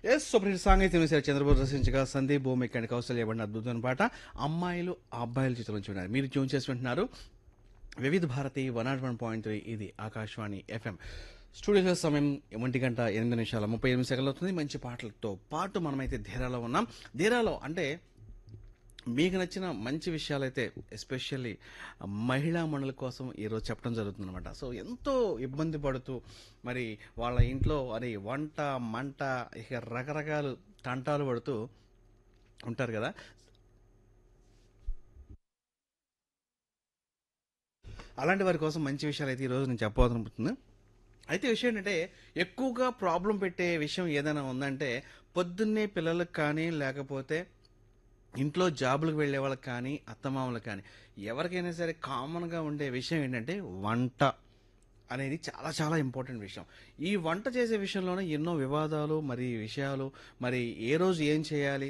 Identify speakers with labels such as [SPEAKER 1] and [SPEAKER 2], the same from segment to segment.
[SPEAKER 1] yes super song అయితే వినేశారు చంద్రబాబు రచించగా సందీప్ భూమిక అండ్ కౌశల్య ఇవ్వండి అద్భుతమైన పాట అమ్మాయిలు అబ్బాయిల చిత్రం నుంచి విన్నారు మీరు ట్యూన్ చేసి వింటున్నారు Vividh Bharati one nought one point three ఇది ఆకాశవాణి ఎఫ్ఎం స్టూడియోలో సమయం ఒంటి గంట ఎనిమిది నిమిషాల ముప్పై ఎనిమిది సెకండ్లు అవుతుంది మంచి పాటలతో పాటు మనమైతే ధీరాలో ఉన్నాం ధీరాలో అంటే మీకు నచ్చిన మంచి విషయాలైతే ఎస్పెషల్లీ మహిళా మండలి కోసం ఈరోజు చెప్పడం జరుగుతుంది అనమాట సో ఎంతో ఇబ్బంది పడుతూ మరి వాళ్ళ ఇంట్లో అది వంట మంట ఇక రకరకాలు తంటాలు పడుతూ ఉంటారు కదా అలాంటి వారి కోసం మంచి విషయాలు అయితే ఈరోజు నేను చెప్పబోతున్నా అయితే విషయం ఏంటంటే ఎక్కువగా ప్రాబ్లం పెట్టే విషయం ఏదైనా ఉందంటే పొద్దున్నే పిల్లలకు కానీ లేకపోతే ఇంట్లో జాబులకు వెళ్ళే వాళ్ళకి కానీ అత్తమామలకు కానీ ఎవరికైనా సరే కామన్గా ఉండే విషయం ఏంటంటే వంట అనేది చాలా చాలా ఇంపార్టెంట్ విషయం ఈ వంట చేసే విషయంలోనే ఎన్నో వివాదాలు మరి విషయాలు మరి ఏ రోజు ఏం చేయాలి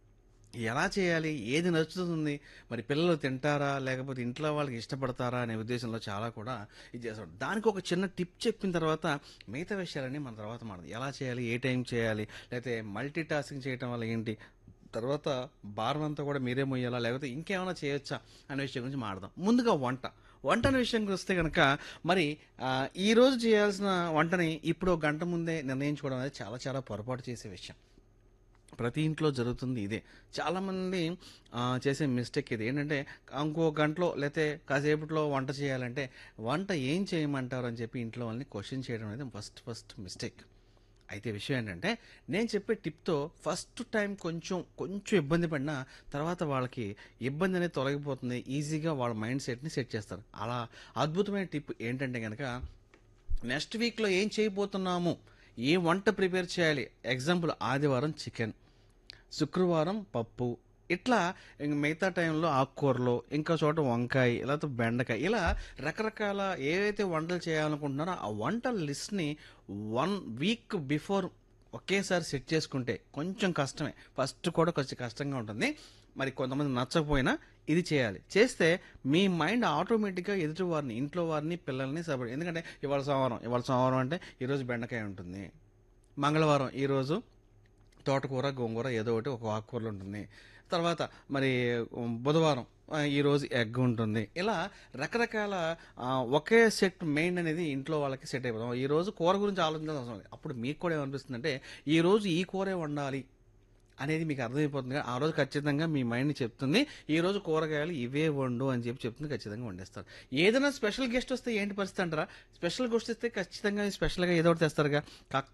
[SPEAKER 1] ఎలా చేయాలి ఏది నచ్చుతుంది మరి పిల్లలు తింటారా లేకపోతే ఇంట్లో వాళ్ళకి ఇష్టపడతారా అనే ఉద్దేశంలో చాలా కూడా ఇది చేస్తాం దానికి ఒక చిన్న టిప్ చెప్పిన తర్వాత మిగతా విషయాలన్నీ మన తర్వాత మాడదు ఎలా చేయాలి ఏ టైం చేయాలి లేకపోతే మల్టీ టాస్కింగ్ చేయటం వల్ల ఏంటి తర్వాత భారం అంతా కూడా మీరే మొయ్యాలా లేకపోతే ఇంకేమైనా చేయొచ్చా అనే విషయం గురించి మాడదాం ముందుగా వంట వంట అనే విషయానికి వస్తే కనుక మరి ఆ, ఈ రోజు చేయాల్సిన వంటని ఇప్పుడు ఒక గంట ముందే నిర్ణయించుకోవడం అనేది చాలా చాలా పొరపాటు చేసే విషయం ప్రతి ఇంట్లో జరుగుతుంది ఇదే చాలామంది ఆ, చేసే మిస్టేక్ ఇది ఏంటంటే ఇంకో గంటలో లేకపోతే కాసేపట్లో వంట చేయాలంటే వంట ఏం చేయమంటారు అని చెప్పి ఇంట్లో వాళ్ళని క్వశ్చన్ చేయడం అనేది ఫస్ట్ ఫస్ట్ మిస్టేక్ అయితే విషయం ఏంటంటే నేను చెప్పే టిప్తో ఫస్ట్ టైం కొంచెం కొంచెం ఇబ్బంది పడినా తర్వాత వాళ్ళకి ఇబ్బంది అనేది తొలగిపోతుంది ఈజీగా వాళ్ళ మైండ్ సెట్ని సెట్ చేస్తారు అలా అద్భుతమైన టిప్ ఏంటంటే కనుక నెక్స్ట్ వీక్లో ఏం చేయబోతున్నాము ఏ వంట ప్రిపేర్ చేయాలి ఎగ్జాంపుల్ ఆదివారం చికెన్ శుక్రవారం పప్పు ఇట్లా ఇంక మిగతా టైంలో ఆకుకూరలు ఇంకా చోట వంకాయ లేకపోతే బెండకాయ ఇలా రకరకాల ఏవైతే వంటలు చేయాలనుకుంటున్నారో ఆ వంటల లిస్ట్ని వన్ వీక్ బిఫోర్ ఒకేసారి సెట్ చేసుకుంటే కొంచెం కష్టమే ఫస్ట్ కూడా కొంచెం కష్టంగా ఉంటుంది మరి కొంతమంది నచ్చకపోయినా ఇది చేయాలి చేస్తే మీ మైండ్ ఆటోమేటిక్గా ఎదుటి వారిని ఇంట్లో వారిని పిల్లల్ని సపోర్ట్ ఎందుకంటే ఇవాళ సోమవారం ఇవాళ సోమవారం అంటే ఈరోజు బెండకాయ ఉంటుంది మంగళవారం ఈరోజు తోటకూర గోంగూర ఏదో ఒకటి ఒక ఆకుకూరలు ఉంటుంది తర్వాత మరి ఉమ్, బుధవారం ఆ, ఈరోజు ఎగ్ ఉంటుంది ఇలా రకరకాల ఆ, ఒకే సెట్ మెయిన్ అనేది ఇంట్లో వాళ్ళకి సెట్ అయిపోతాం ఈ రోజు కూర గురించి ఆలోచించాల్సిన అవసరం లేదు అప్పుడు మీకు కూడా ఏమనిపిస్తుంది అంటే ఈ రోజు ఈ కూరే వండాలి అనేది మీకు అర్థమైపోతుంది కదా, ఆ రోజు ఖచ్చితంగా మీ మైండ్ చెప్తుంది ఈ రోజు కూరగాయలు ఇవే వండు అని చెప్పి చెప్తుంది ఖచ్చితంగా వండేస్తారు ఏదైనా స్పెషల్ గెస్ట్ వస్తే ఏంటి పరిస్థితి అంటారా స్పెషల్ గెస్ట్ వస్తే ఖచ్చితంగా స్పెషల్గా ఏదో ఒకటి తెస్తారుగా కాకపోతే